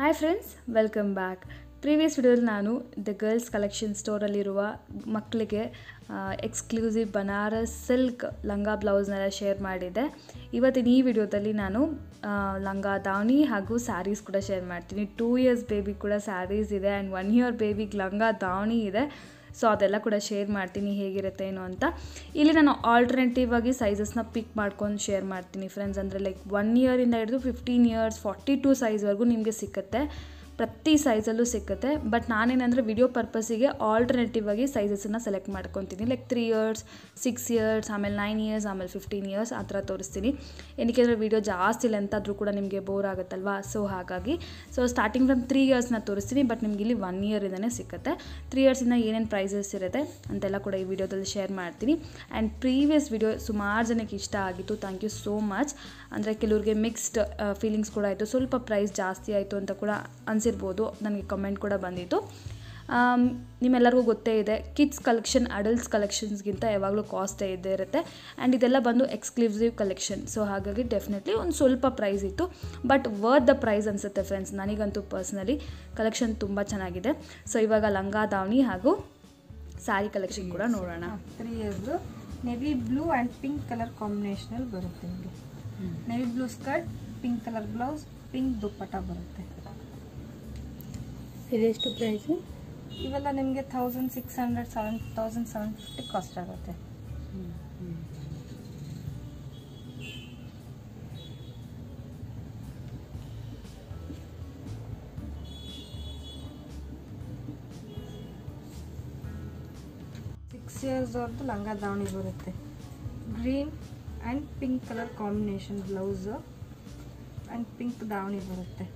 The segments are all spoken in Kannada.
Hi friends welcome back previous ವಿಡಿಯೋದಲ್ಲಿ ನಾನು ದ ಗರ್ಲ್ಸ್ ಕಲೆಕ್ಷನ್ ಸ್ಟೋರಲ್ಲಿರುವ ಮಕ್ಕಳಿಗೆ ಎಕ್ಸ್ಕ್ಲೂಸಿವ್ ಬನಾರಸ್ ಸಿಲ್ಕ್ ಲಂಗ ಬ್ಲೌಸ್ನೆಲ್ಲ ಶೇರ್ ಮಾಡಿದ್ದೆ ಇವತ್ತಿನ ಈ ವಿಡಿಯೋದಲ್ಲಿ ನಾನು ಆ, ಲಂಗ ದಾವಣಿ ಹಾಗೂ ಸ್ಯಾರೀಸ್ ಕೂಡ ಶೇರ್ ಮಾಡ್ತೀನಿ ಟೂ ಇಯರ್ಸ್ ಬೇಬಿ ಕೂಡ ಸ್ಯಾರೀಸ್ ಇದೆ ಆ್ಯಂಡ್ ಒನ್ ಇಯರ್ ಬೇಬಿಗೆ ಲಂಗ ದಾವಣಿ ಇದೆ ಸೊ ಅದೆಲ್ಲ ಕೂಡ ಶೇರ್ ಮಾಡ್ತೀನಿ ಹೇಗಿರುತ್ತೆ ಏನು ಅಂತ ಇಲ್ಲಿ ನಾನು ಆಲ್ಟರ್ನೇಟಿವ್ ಆಗಿ ಸೈಜಸ್ನ ಪಿಕ್ ಮಾಡ್ಕೊಂಡು ಶೇರ್ ಮಾಡ್ತೀನಿ ಫ್ರೆಂಡ್ಸ್ ಅಂದರೆ ಲೈಕ್ ಒನ್ ಇಯರಿಂದ ಹಿಡಿದು ಫಿಫ್ಟೀನ್ ಇಯರ್ಸ್ ಫಾರ್ಟಿ ಟೂ ಸೈಜ್ವರೆಗೂ ನಿಮಗೆ ಸಿಕ್ಕುತ್ತೆ ಪ್ರತಿ ಸೈಜಲ್ಲೂ ಸಿಕ್ಕುತ್ತೆ ಬಟ್ ನಾನೇನಂದರೆ ವಿಡಿಯೋ ಪರ್ಪಸ್ಸಿಗೆ ಆಲ್ಟರ್ನೇಟಿವ್ ಆಗಿ ಸೈಜಸನ್ನು ಸೆಲೆಕ್ಟ್ ಮಾಡ್ಕೊತೀನಿ like three years six years ಆಮೇಲೆ ನೈನ್ ಇಯರ್ಸ್ ಆಮೇಲೆ ಫಿಫ್ಟೀನ್ ಇಯರ್ಸ್ ಆ ಥರ ತೋರಿಸ್ತೀನಿ ಏನಕ್ಕೆ ಅಂದರೆ ವಿಡಿಯೋ ಜಾಸ್ತಿ ಲೆಂತ್ ಆದರೂ ಕೂಡ ನಿಮಗೆ ಬೋರ್ ಆಗುತ್ತಲ್ವಾ ಸೊ ಹಾಗಾಗಿ ಸೊ ಸ್ಟಾರ್ಟಿಂಗ್ ಫ್ರಮ್ ತ್ರೀ ಇಯರ್ಸ್ನ ತೋರಿಸ್ತೀನಿ ಬಟ್ ನಿಮ್ಗೆ ಇಲ್ಲಿ ಒನ್ ಇಯರಿಂದನೇ ಸಿಕ್ಕುತ್ತೆ ತ್ರೀ ಇಯರ್ಸಿಂದ ಏನೇನು ಪ್ರೈಸಸ್ ಇರುತ್ತೆ ಅಂತೆಲ್ಲ ಕೂಡ ಈ ವಿಡಿಯೋದಲ್ಲಿ ಶೇರ್ ಮಾಡ್ತೀನಿ ಆ್ಯಂಡ್ ಪ್ರೀವಿಯಸ್ ವಿಡಿಯೋ ಸುಮಾರು ಜನಕ್ಕೆ ಇಷ್ಟ ಆಗಿತ್ತು ಥ್ಯಾಂಕ್ ಯು ಸೋ ಮಚ್ ಅಂದರೆ ಕೆಲವ್ರಿಗೆ ಮಿಕ್ಸ್ಡ್ ಫೀಲಿಂಗ್ಸ್ ಕೂಡ ಆಯಿತು ಸ್ವಲ್ಪ ಪ್ರೈಸ್ ಜಾಸ್ತಿ ಆಯಿತು ಅಂತ ಕೂಡ ಅನಿಸಿರ್ಬೋದು ನನಗೆ ಕಮೆಂಟ್ ಕೂಡ ಬಂದಿತ್ತು ಆಮ್, ನಿಮ್ಮೆಲ್ಲರಿಗೂ ಗೊತ್ತೇ ಇದೆ ಕಿಡ್ಸ್ ಕಲೆಕ್ಷನ್ ಅಡಲ್ಟ್ಸ್ ಕಲೆಕ್ಷನ್ಸ್ಗಿಂತ ಯಾವಾಗಲೂ ಕಾಸ್ಟೇ ಇದ್ದೇ ಇರುತ್ತೆ ಆ್ಯಂಡ್ ಇದೆಲ್ಲ ಬಂದು ಎಕ್ಸ್ಕ್ಲೂಸಿವ್ ಕಲೆಕ್ಷನ್ ಸೊ ಹಾಗಾಗಿ ಡೆಫಿನೆಟ್ಲಿ ಒಂದು ಸ್ವಲ್ಪ ಪ್ರೈಸ್ ಇತ್ತು ಬಟ್ ವರ್ತ್ ದ ಪ್ರೈಸ್ ಅನಿಸುತ್ತೆ ಫ್ರೆಂಡ್ಸ್ ನನಗಂತೂ ಪರ್ಸ್ನಲಿ ಕಲೆಕ್ಷನ್ ತುಂಬ ಚೆನ್ನಾಗಿದೆ ಸೊ ಇವಾಗ ಲಂಗ ದಾವಣಿ ಹಾಗೂ ಸ್ಯಾರಿ ಕಲೆಕ್ಷನ್ ಕೂಡ ನೋಡೋಣ ತ್ರೀ ಇಯರ್ಸ್ದು navy blue and pink colour ಕಾಂಬಿನೇಷನಲ್ಲಿ ಬರುತ್ತೆ ನಿಮಗೆ navy blue skirt pink colour blouse pink dupatta ಬರುತ್ತೆ ಇದೆಷ್ಟು ಪ್ರೈಸು ಇವೆಲ್ಲ ನಿಮಗೆ thousand six hundred seven thousand seven fifty cost ಆಗುತ್ತೆ ಸಿಕ್ಸ್ ಇಯರ್ಸ್ ಅವ್ರದ್ದು ಲಂಗ ದಾವಣಿ ಬರುತ್ತೆ green and pink colour combination blouse and pink davani ಬರುತ್ತೆ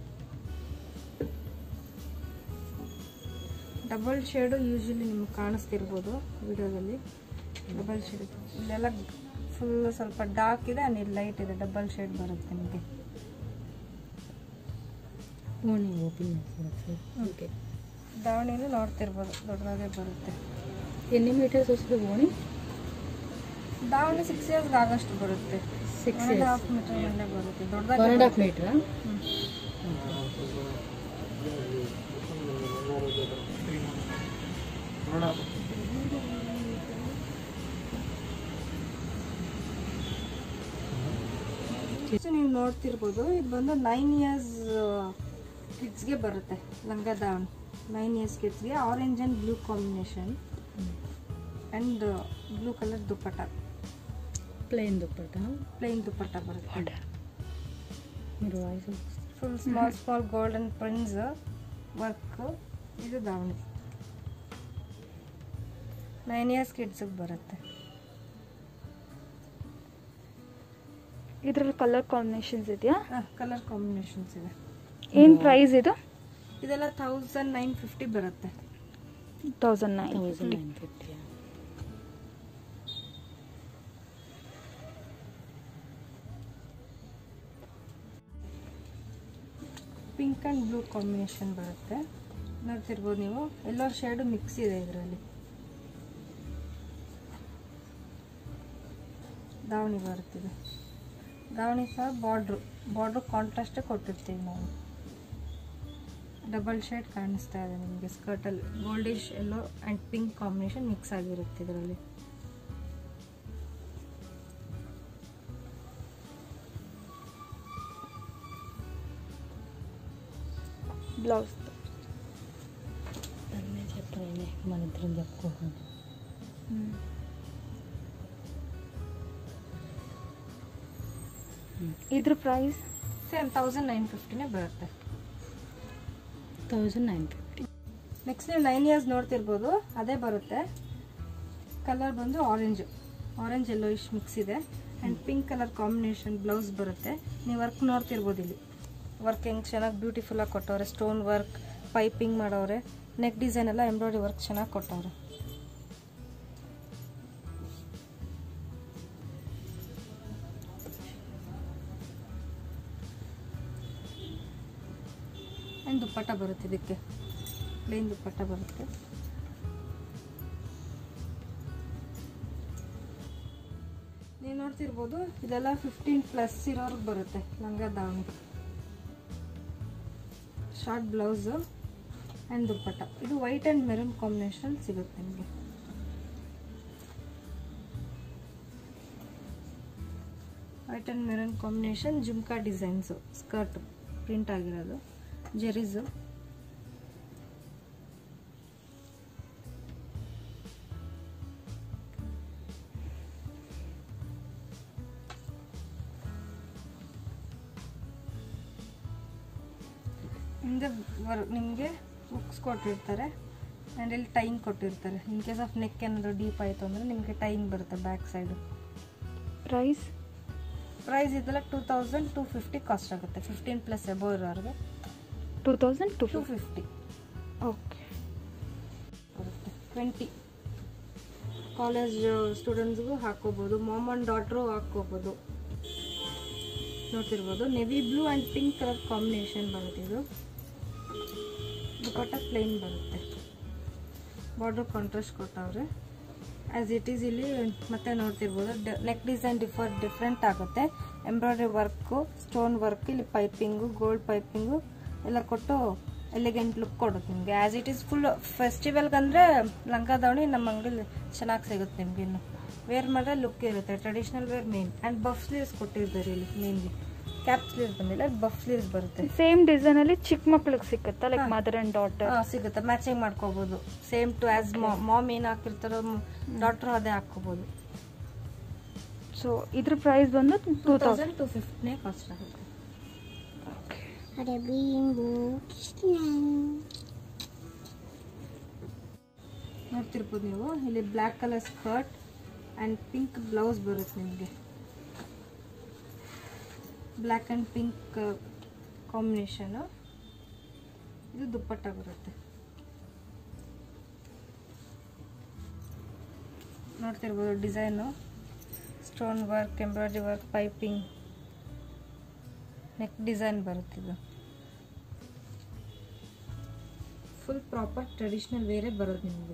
ಡಬಲ್ ಶೇಡು ಯೂಶಲಿ ನಿಮ್ಗೆ ಕಾಣಿಸ್ತಿರ್ಬೋದು ವಿಡಿಯೋದಲ್ಲಿ ಡಬಲ್ ಶೇಡ್ ಇಲ್ಲೆಲ್ಲ ಫುಲ್ ಸ್ವಲ್ಪ ಡಾರ್ಕ್ ಇದೆ ಆ್ಯಂಡ್ ಇಲ್ಲಿ ಲೈಟ್ ಇದೆ ಡಬಲ್ ಶೇಡ್ ಬರುತ್ತೆ ನಿಮಗೆ ಓಣಿ ಓಪನ್ ಮಾಡ್ಕೊಳಕ್ಕೆ ಓಕೆ ದಾವಣಿನೂ ನೋಡ್ತಿರ್ಬೋದು ದೊಡ್ಡದಾಗೆ ಬರುತ್ತೆ ಎన్ని ಮೀಟರ್ಸ್ ವస్తుంది ಓಣಿ ದಾವಣಿ ಸಿಕ್ಸ್ ಇಯರ್ಸ್ಗೆ ಆಗಷ್ಟು ಬರುತ್ತೆ ಸಿಕ್ಸ್ ಒನ್ ಹಾಫ್ ಮೀಟರ್ ಮಂಡೆ ಬರುತ್ತೆ ಒನ್ ದೊಡ್ಡದಾಗಿ ಆ್ಯಂಡ್ ಹಾಫ್ ಮೀಟ್ರಾ ಇಷ್ಟು ನೀವು ನೋಡ್ತಿರ್ಬೋದು ಇದು ಬಂದು ನೈನ್ ಇಯರ್ಸ್ ಕಿಡ್ಸ್ಗೆ ಬರುತ್ತೆ ಲಂಗ ದಾವಣಿ ನೈನ್ ಇಯರ್ಸ್ ಕಿಡ್ಸ್ಗೆ orange and blue combination and blue colour dupatta plain dupatta plain dupatta ಬರುತ್ತೆ మీరు voice full small small golden prints work ಇದು ದಾವಣಿ ನೈನ್ ಇಯರ್ಸ್ ಕಿಡ್ಸಿಗೆ ಬರುತ್ತೆ ಇದರಲ್ಲಿ ಕಲರ್ ಕಾಂಬಿನೇಷನ್ಸ್ ಇದೆಯಾ ಕಲರ್ ಕಾಂಬಿನೇಷನ್ಸ್ ಇದೆ ಏನು ಪ್ರೈಸ್ ಇದು ಇದೆಲ್ಲ ತೌಸಂಡ್ ನೈನ್ ಫಿಫ್ಟಿ ಬರುತ್ತೆ thousand nine thousand nine fifty pink and blue combination ಬರುತ್ತೆ ನೋಡ್ತಿರ್ಬೋದು ನೀವು ಎಲ್ಲೋ ಶೇಡು ಮಿಕ್ಸ್ ಇದೆ ಇದರಲ್ಲಿ ದಾವಣಿ ಬರುತ್ತಿದೆ ದಾವಣಿ ಸಹ ಬಾರ್ಡ್ರು ಬಾರ್ಡ್ರು ಕಾಂಟ್ರಾಸ್ಟೇ ಕೊಟ್ಟಿರ್ತೀವಿ ನಾವು ಡಬಲ್ ಶೇಡ್ ಕಾಣಿಸ್ತಾ ಇದೆ ನಿಮಗೆ ಸ್ಕರ್ಟಲ್ಲಿ goldish yellow and pink combination mix ಆಗಿರುತ್ತೆ ಇದರಲ್ಲಿ ಬ್ಲೌಸ್ అన్నీ చెప్పండి మన ఇద్దరం చెప్పుకోకండి ಇದ್ರ ಪ್ರೈಸ್ ಸೇಮ್ ತೌಸಂಡ್ ನೈನ್ ಫಿಫ್ಟಿನೇ ಬರುತ್ತೆ ತೌಸಂಡ್ ನೈನ್ ಫಿಫ್ಟಿ ನೆಕ್ಸ್ಟ್ ನೀವು ನೈನ್ ಇಯರ್ಸ್ ನೋಡ್ತಿರ್ಬೋದು ಅದೇ ಬರುತ್ತೆ ಕಲರ್ ಬಂದು ಆರೆಂಜ್ ಆರೆಂಜ್ ಎಲ್ಲೋ ಇಷ್ಟು ಮಿಕ್ಸ್ ಇದೆ and pink colour combination blouse ಬರುತ್ತೆ ನೀವು ವರ್ಕ್ ನೋಡ್ತಿರ್ಬೋದು ಇಲ್ಲಿ ವರ್ಕ್ ಹೆಂಗೆ ಚೆನ್ನಾಗಿ ಬ್ಯೂಟಿಫುಲ್ಲಾಗಿ ಕೊಟ್ಟವ್ರೆ ಸ್ಟೋನ್ ವರ್ಕ್ ಪೈಪಿಂಗ್ ಮಾಡವ್ರೆ ನೆಕ್ ಡಿಸೈನ್ ಎಲ್ಲ ಎಂಬ್ರಾಯ್ಡ್ರಿ ವರ್ಕ್ ಚೆನ್ನಾಗಿ ಕೊಟ್ಟವ್ರೆ ಆ್ಯಂಡ್ ದುಪ್ಪಟ್ಟ ಬರುತ್ತೆ ಇದಕ್ಕೆ ಪ್ಲೇನ್ ದುಪ್ಪಟ್ಟ ಬರುತ್ತೆ ನೀವು ನೋಡ್ತಿರ್ಬೋದು ಇದೆಲ್ಲ ಫಿಫ್ಟೀನ್ ಪ್ಲಸ್ ಇರೋರ್ಗೆ ಬರುತ್ತೆ langa davani short blouse and dupatta ಇದು ವೈಟ್ ಆ್ಯಂಡ್ ಮೆರೂನ್ ಕಾಂಬಿನೇಷನ್ ಸಿಗುತ್ತೆ ನಿಮಗೆ white and maroon combination jhumka designs skirt print ಆಗಿರೋದು ಜೆರೀಸು ಹಿಂದೆ ವರ್ ನಿಮಗೆ ಬುಕ್ಸ್ ಕೊಟ್ಟಿರ್ತಾರೆ ಆ್ಯಂಡ್ ಇಲ್ಲಿ ಟೈಮ್ ಕೊಟ್ಟಿರ್ತಾರೆ ಇನ್ ಕೇಸ್ ಆಫ್ ನೆಕ್ ಏನಾದರೂ ಡೀಪ್ ಆಯಿತು ಅಂದರೆ ನಿಮಗೆ ಟೈಮ್ ಬರುತ್ತೆ ಬ್ಯಾಕ್ ಸೈಡು ಪ್ರೈಸ್ ಪ್ರೈಸ್ ಇದೆಲ್ಲ two thousand two fifty cost ಆಗುತ್ತೆ ಫಿಫ್ಟೀನ್ ಪ್ಲಸ್ ಎಬೋ ಇರೋರಿಗೆ two thousand two two fifty okay ಬರುತ್ತೆ ಟ್ವೆಂಟಿ ಕಾಲೇಜ್ ಸ್ಟೂಡೆಂಟ್ಸ್ಗೂ ಹಾಕೋಬೋದು ಮಾಮ್ ಆ್ಯಂಡ್ ಡಾಟ್ರು ಹಾಕೋಬೋದು ನೋಡ್ತಿರ್ಬೋದು navy blue and pink colour combination ಬರುತ್ತೆ ಇದು ದುಪಟ್ಟ ಪ್ಲೇನ್ ಬರುತ್ತೆ ಬಾರ್ಡರ್ ಕಾಂಟ್ರಾಸ್ಟ್ ಕೊಟ್ಟವ್ರೆ ಆ್ಯಸ್ ಇಟ್ ಈಸ್ ಇಲ್ಲಿ ಮತ್ತೆ ನೋಡ್ತಿರ್ಬೋದು ನೆಕ್ ಡಿಸೈನ್ ಡಿಫರ್ ಡಿಫ್ರೆಂಟ್ ಆಗುತ್ತೆ ಎಂಬ್ರಾಯ್ಡ್ರಿ ವರ್ಕು ಸ್ಟೋನ್ ವರ್ಕ್ ಇಲ್ಲಿ ಪೈಪಿಂಗು ಗೋಲ್ಡ್ ಪೈಪಿಂಗು ಎಲ್ಲ ಕೊಟ್ಟು ಎಲಿಗೆಂಟ್ ಲುಕ್ ಕೊಡುತ್ತೆ ನಿಮಗೆ ಆ್ಯಸ್ ಇಟ್ ಈಸ್ ಫುಲ್ ಫೆಸ್ಟಿವಲ್ಗಂದರೆ ಲಂಗ ದಾವಣಿ ನಮ್ಮ ಅಂಗಡಿಲಿ ಚೆನ್ನಾಗಿ ಸಿಗುತ್ತೆ ನಿಮ್ಗೆ ಇನ್ನು ವೇರ್ ಮಾಡಿದ್ರೆ ಲುಕ್ ಇರುತ್ತೆ traditional wear main and puff sleeves ಕೊಟ್ಟಿರ್ತಾರೆ ಇಲ್ಲಿ ಮೇನ್ಲಿ ಕ್ಯಾಪ್ ಸ್ಲೀವ್ಸ್ ಬಂದಿಲ್ಲ ಬಫ್ ಸ್ಲೀವ್ಸ್ ಬರುತ್ತೆ ಸೇಮ್ ಡಿಸೈನ್ ಅಲ್ಲಿ ಚಿಕ್ಕ ಮಕ್ಳಿಗೆ ಸಿಕ್ಕುತ್ತಾ ಲೈಕ್ ಹಾ. ಮದರ್ ಅಂಡ್ ಡಾಟರ್ ಹಾ, ಸಿಗುತ್ತೆ ಮ್ಯಾಚಿಂಗ್ ಮಾಡ್ಕೋಬಹುದು ಸೇಮ್ ಟು ಆಸ್ ಮಾಮ್ ಏನು ಹಾಕಿರ್ತಾರೋ ಡಾಕ್ಟರ್ ಅದೇ ಹಾಕೋಬಹುದು ಸೊ ಇದ್ರ ಪ್ರೈಸ್ ಬಂದು two two thousand thousand two ಫಿಫ್ಟಿನೇ ಕಾಸ್ಟ್ ಆಗುತ್ತೆ ನೋಡ್ತಿರ್ಬೋದು ನೀವು ಇಲ್ಲಿ black colour skirt and pink blouse ಬರುತ್ತೆ ನಿಮಗೆ ಬ್ಲ್ಯಾಕ್ ಆ್ಯಂಡ್ ಪಿಂಕ್ ಕಾಂಬಿನೇಷನು ಇದು ದುಪ್ಪಟ್ಟ ಬರುತ್ತೆ ನೋಡ್ತಿರ್ಬೋದು design stone work embroidery work piping neck design ಬರುತ್ತಿದ್ದು ಫುಲ್ ಪ್ರಾಪರ್ ಟ್ರೆಡಿಷ್ನಲ್ ವೇರೇ ಬರೋದು ನಿಮಗೆ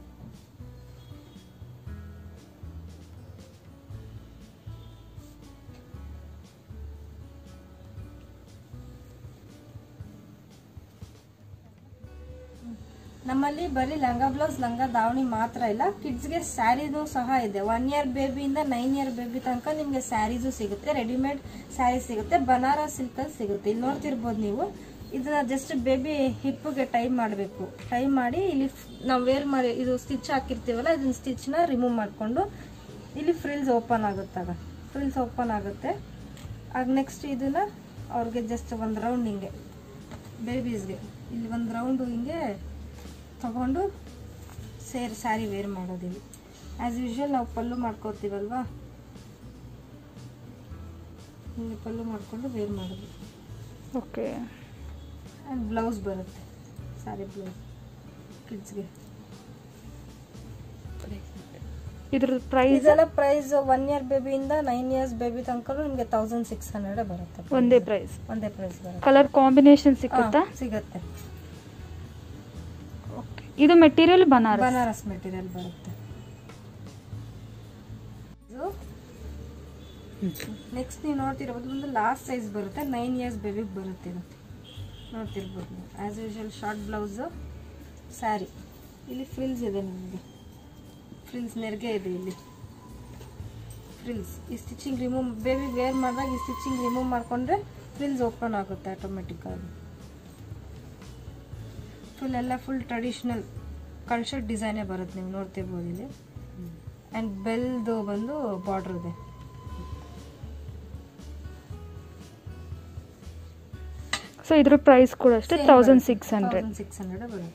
ನಮ್ಮಲ್ಲಿ ಬರೀ ಲಂಗ ಬ್ಲೌಸ್ ಲಂಗ ದಾವಣಿ ಮಾತ್ರ ಇಲ್ಲ ಕಿಡ್ಸ್ಗೆ ಸ್ಯಾರಿದು ಸಹ ಇದೆ ಒನ್ ಇಯರ್ ಬೇಬಿಯಿಂದ ನೈನ್ ಇಯರ್ ಬೇಬಿ ತನಕ ನಿಮಗೆ ಸ್ಯಾರೀಸು ಸಿಗುತ್ತೆ ರೆಡಿಮೇಡ್ ಸ್ಯಾರಿ ಸಿಗುತ್ತೆ ಬನಾರಸ್ ಸಿಲ್ಕಲ್ಲಿ ಸಿಗುತ್ತೆ ಇಲ್ಲಿ ನೋಡ್ತಿರ್ಬೋದು ನೀವು ಇದನ್ನ ಜಸ್ಟ್ ಬೇಬಿ ಹಿಪ್ಗೆ ಟೈ ಮಾಡಬೇಕು ಟೈ ಮಾಡಿ ಇಲ್ಲಿ ನಾವು ವೇರ್ ಮಾಡಿ ಇದು ಸ್ಟಿಚ್ ಹಾಕಿರ್ತೀವಲ್ಲ ಇದನ್ನ ಸ್ಟಿಚ್ನ ರಿಮೂವ್ ಮಾಡಿಕೊಂಡು ಇಲ್ಲಿ ಫ್ರಿಲ್ಸ್ ಓಪನ್ ಆಗುತ್ತಾಗ ಫ್ರಿಲ್ಸ್ ಓಪನ್ ಆಗುತ್ತೆ ಆಗ ನೆಕ್ಸ್ಟ್ ಇದನ್ನ ಅವ್ರಿಗೆ ಜಸ್ಟ್ ಒಂದು ರೌಂಡ್ ಹಿಂಗೆ ಬೇಬೀಸ್ಗೆ ಇಲ್ಲಿ ಒಂದು ರೌಂಡು ಹಿಂಗೆ ತಗೊಂಡು ಸೇರಿ ಸ್ಯಾರಿ ವೇರ್ ಮಾಡೋದಿಲ್ಲಿ ಆ್ಯಸ್ ಯೂಶ್ವಲ್ ನಾವು ಪಲ್ಲು ಮಾಡ್ಕೋತೀವಲ್ವಾ ಹಿಂಗೆ ಪಲ್ಲು ಮಾಡಿಕೊಂಡು ವೇರ್ ಮಾಡೋದು ಓಕೆ ಆ್ಯಂಡ್ ಬ್ಲೌಸ್ ಬರುತ್ತೆ ಸ್ಯಾರಿ ಬ್ಲೌಸ್ ಕಿಡ್ಸ್ಗೆ ಇದ್ರ ಪ್ರೈಸ್ ಇದೆಲ್ಲ ಪ್ರೈಸ್ ಒನ್ ಇಯರ್ ಬೇಬಿಯಿಂದ ನೈನ್ ಇಯರ್ಸ್ ಬೇಬಿ ತನಕ ನಿಮಗೆ ತೌಸಂಡ್ ಸಿಕ್ಸ್ ಹಂಡ್ರೆಡ್ ಬರುತ್ತೆ ಒಂದೇ ಪ್ರೈಸ್ ಒಂದೇ ಪ್ರೈಸ್ ಬರುತ್ತೆ ಕಲರ್ ಕಾಂಬಿನೇಷನ್ ಸಿಕ್ಕುತ್ತಾ ಹಾ, ಸಿಗುತ್ತೆ ಓಕೆ ಇದು ಮೆಟೀರಿಯಲ್ ಬನಾರಸ್ ಬನಾರಸ್ ಮೆಟೀರಿಯಲ್ ಬರುತ್ತೆ ನೆಕ್ಸ್ಟ್ ನೀವು ನೋಡ್ತಿರ್ಬೋದು ಒಂದು ಲಾಸ್ಟ್ ಸೈಜ್ ಬರುತ್ತೆ ನೈನ್ ಇಯರ್ಸ್ ಬೇಬಿಗೆ ಬರುತ್ತೆ ಇದು ನೋಡ್ತಿರ್ಬೋದು ನೀವು as usual short blouse sari ಇಲ್ಲಿ ಫ್ರಿಲ್ಸ್ ಇದೆ ನಿಮಗೆ ಫ್ರಿಲ್ಸ್ ನೆರಿಗೆ ಇದೆ ಇಲ್ಲಿ ಫ್ರಿಲ್ಸ್ ಈ ಸ್ಟಿಚಿಂಗ್ ರಿಮೂವ್ ಬೇಬಿ ವೇರ್ ಮಾಡಿದಾಗ ಈ ಸ್ಟಿಚಿಂಗ್ ರಿಮೂವ್ ಮಾಡಿಕೊಂಡ್ರೆ ಫ್ರಿಲ್ಸ್ ಓಪನ್ ಆಗುತ್ತೆ ಆಟೋಮೆಟಿಕ್ಕಾಗಿ ಫುಲ್ ಎಲ್ಲ ಫುಲ್ ಟ್ರೆಡಿಷ್ನಲ್ ಕಲ್ಚರ್ ಡಿಸೈನೇ ಬರುತ್ತೆ ನೀವು ನೋಡ್ತಿರ್ಬೋದು ಇಲ್ಲಿ ಆ್ಯಂಡ್ ಬೆಲ್ದು ಬಂದು ಬಾರ್ಡ್ರ್ ಇದೆ ಸೊ ಇದ್ರ ಪ್ರೈಸ್ ಕೂಡ ಅಷ್ಟೇ thousand six hundred six hundred ಬರುತ್ತೆ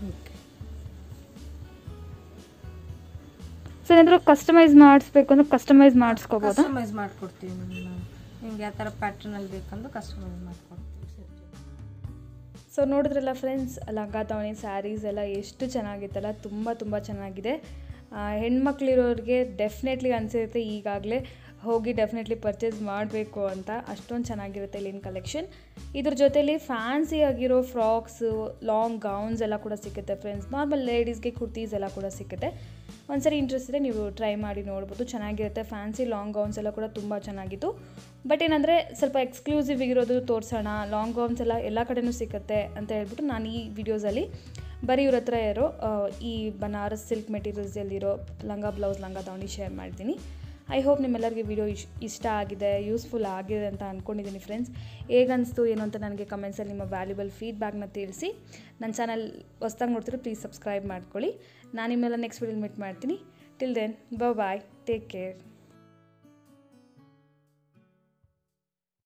ಸೊ ಏನಾದರೂ ಕಸ್ಟಮೈಸ್ ಮಾಡಿಸ್ಬೇಕು ಅಂದ್ರೆ ಕಸ್ಟಮೈಸ್ ಮಾಡಿಸ್ಕೋಬೋದಾ ಕಸ್ಟಮೈಸ್ ಮಾಡ್ಕೊಡ್ತೀವಿ ನಾವು ನಿಮ್ಗೆ ಯಾವ ಥರ ಪ್ಯಾಟ್ರನಲ್ಲಿ ಬೇಕಂದ್ರೆ ಕಸ್ಟಮೈಸ್ ಮಾಡ್ಕೊಡ್ತೀವಿ ಸೊ ನೋಡಿದ್ರಲ್ಲ ಫ್ರೆಂಡ್ಸ್ ಲಂಗ ದಾವಣಿ ಸ್ಯಾರೀಸ್ ಎಲ್ಲ ಎಷ್ಟು ಚೆನ್ನಾಗಿತ್ತಲ್ಲ ತುಂಬ ತುಂಬ ಚೆನ್ನಾಗಿದೆ ಆ, ಹೆಣ್ಮಕ್ಳಿರೋರಿಗೆ ಡೆಫಿನೆಟ್ಲಿ ಅನಿಸುತ್ತೆ ಈಗಾಗಲೇ ಹೋಗಿ ಡೆಫಿನೆಟ್ಲಿ ಪರ್ಚೇಸ್ ಮಾಡಬೇಕು ಅಂತ ಅಷ್ಟೊಂದು ಚೆನ್ನಾಗಿರುತ್ತೆ ಇಲ್ಲಿನ ಕಲೆಕ್ಷನ್ ಇದ್ರ ಜೊತೆಲಿ ಫ್ಯಾನ್ಸಿ ಆಗಿರೋ ಫ್ರಾಕ್ಸು ಲಾಂಗ್ ಗೌನ್ಸ್ ಎಲ್ಲ ಕೂಡ ಸಿಗುತ್ತೆ ಫ್ರೆಂಡ್ಸ್ ನಾರ್ಮಲ್ ಲೇಡೀಸ್ಗೆ ಕುರ್ತೀಸ್ ಎಲ್ಲ ಕೂಡ ಸಿಗುತ್ತೆ ಒಂದ್ಸರಿ ಇಂಟ್ರೆಸ್ಟ್ ಇದೆ ನೀವು ಟ್ರೈ ಮಾಡಿ ನೋಡ್ಬೋದು ಚೆನ್ನಾಗಿರುತ್ತೆ ಫ್ಯಾನ್ಸಿ ಲಾಂಗ್ ಗೌನ್ಸ್ ಎಲ್ಲ ಕೂಡ ತುಂಬ ಚೆನ್ನಾಗಿತ್ತು ಬಟ್ ಏನಂದರೆ ಸ್ವಲ್ಪ ಎಕ್ಸ್ಕ್ಲೂಸಿವ್ ಇರೋದು ತೋರಿಸೋಣ ಲಾಂಗ್ ಗೌನ್ಸ್ ಎಲ್ಲ ಎಲ್ಲ ಕಡೆನೂ ಸಿಗುತ್ತೆ ಅಂತ ಹೇಳ್ಬಿಟ್ಟು ನಾನು ಈ ವಿಡಿಯೋಸಲ್ಲಿ ಬರೀ ಇವ್ರ ಹತ್ರ ಇರೋ ಆ, ಈ Banaras silk ಮೆಟೀರಿಯಲ್ಸಲ್ಲಿರೋ langa blouse langa davani share ಮಾಡ್ತೀನಿ ಐ ಹೋಪ್ ನಿಮ್ಮೆಲ್ಲರಿಗೆ ವಿಡಿಯೋ ಇಶ್ ಇಷ್ಟ ಆಗಿದೆ ಯೂಸ್ಫುಲ್ ಆಗಿದೆ ಅಂತ ಅಂದ್ಕೊಂಡಿದ್ದೀನಿ ಫ್ರೆಂಡ್ಸ್ ಹೇಗನ್ನಿಸ್ತು ಏನು ಅಂತ ನನಗೆ ಕಮೆಂಟ್ಸಲ್ಲಿ ನಿಮ್ಮ ವ್ಯಾಲ್ಯೂಬಲ್ ಫೀಡ್ಬ್ಯಾಕ್ನ ತಿಳಿಸಿ ನನ್ನ ಚಾನಲ್ ಹೊಸ್ದಾಗಿ ನೋಡ್ತಿರೋ ಪ್ಲೀಸ್ ಸಬ್ಸ್ಕ್ರೈಬ್ ಮಾಡ್ಕೊಳ್ಳಿ ನಾನು ನಿಮ್ಮೆಲ್ಲ ನೆಕ್ಸ್ಟ್ ವಿಡಿಯೋ ಮೀಟ್ ಮಾಡ್ತೀನಿ till then bye take care